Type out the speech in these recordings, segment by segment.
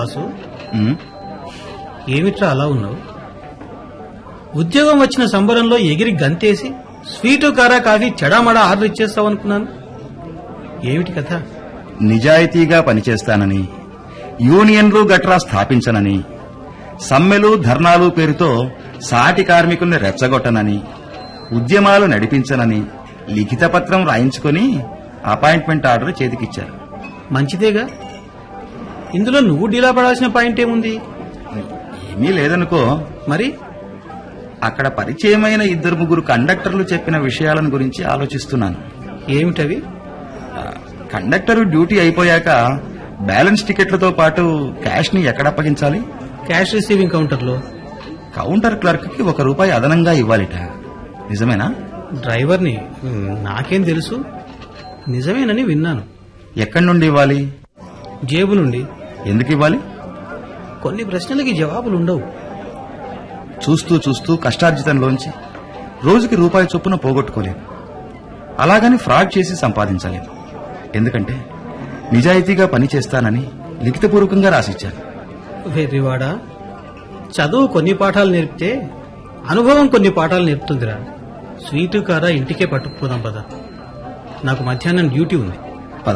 వాసు ఉమ్, ఏమిట్రా అలా ఉన్నావు ఉద్యోగం వచ్చిన సంబరంలో ఎగిరి గంతేసి స్వీటు కారా కాఫీ చెడామడా ఆర్డర్ ఇచ్చేస్తావు అనుకున్నాను ఏమిటి కథ నిజాయితీగా పనిచేస్తానని యూనియన్లు గట్రా స్థాపించనని సమ్మెలు ధర్నాలు పేరుతో సాటి కార్మికుల్ని రెచ్చగొట్టనని ఉద్యమాలు నడిపించనని లిఖిత పత్రం రాయించుకొని అపాయింట్మెంట్ ఆర్డర్ చేతికిచ్చారు మంచిదేగా ఇందులో నువ్వు డీలా పడాల్సిన పాయింట్ ఏముంది ఏమీ లేదనుకో మరి అక్కడ పరిచయమైన ఇద్దరు ముగ్గురు కండక్టర్లు చెప్పిన విషయాలను గురించి ఆలోచిస్తున్నాను ఏమిటవి ఆ, కండక్టరు డ్యూటీ అయిపోయాక బ్యాలెన్స్ టికెట్లతో పాటు క్యాష్ ని ఎక్కడ అప్పగించాలి క్యాష్ రిసీవింగ్ కౌంటర్లో కౌంటర్ క్లర్క్ కి ఒక రూపాయి అదనంగా ఇవ్వాలిట నిజమేనా డ్రైవర్ని మ్, నాకేం తెలుసు నిజమేనని విన్నాను ఎక్కడి నుండి ఇవ్వాలి జేబు నుండి ఎందుకు ఇవ్వాలి కొన్ని ప్రశ్నలకి జవాబులు ఉండవు చూస్తూ చూస్తూ కష్టార్జితంలోంచి రోజుకి రూపాయి చొప్పున పోగొట్టుకోలేను అలాగని ఫ్రాడ్ చేసి సంపాదించలేను ఎందుకంటే నిజాయితీగా పనిచేస్తానని లిఖితపూర్వకంగా రాసిచ్చాను వెర్రివాడా చదువు కొన్ని పాఠాలు నేర్పితే అనుభవం కొన్ని పాఠాలు నేర్పుతుందిరా స్వీటు కారా ఇంటికే పట్టుకుపోదాం పద నాకు మధ్యాహ్నం డ్యూటీ ఉంది పద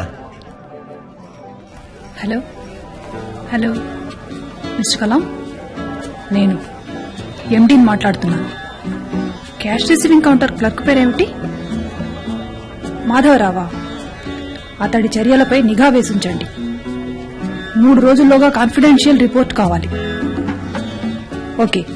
హలో హలో మిస్టర్ కలాం నేను ఎండీని మాట్లాడుతున్నాను క్యాష్ రిసీవింగ్ కౌంటర్ క్లర్క్ పేరేమిటి మాధవరావా అతడి చర్యలపై నిఘా వేసించండి మూడు రోజుల్లోగా కాన్ఫిడెన్షియల్ రిపోర్ట్ కావాలి ఓకే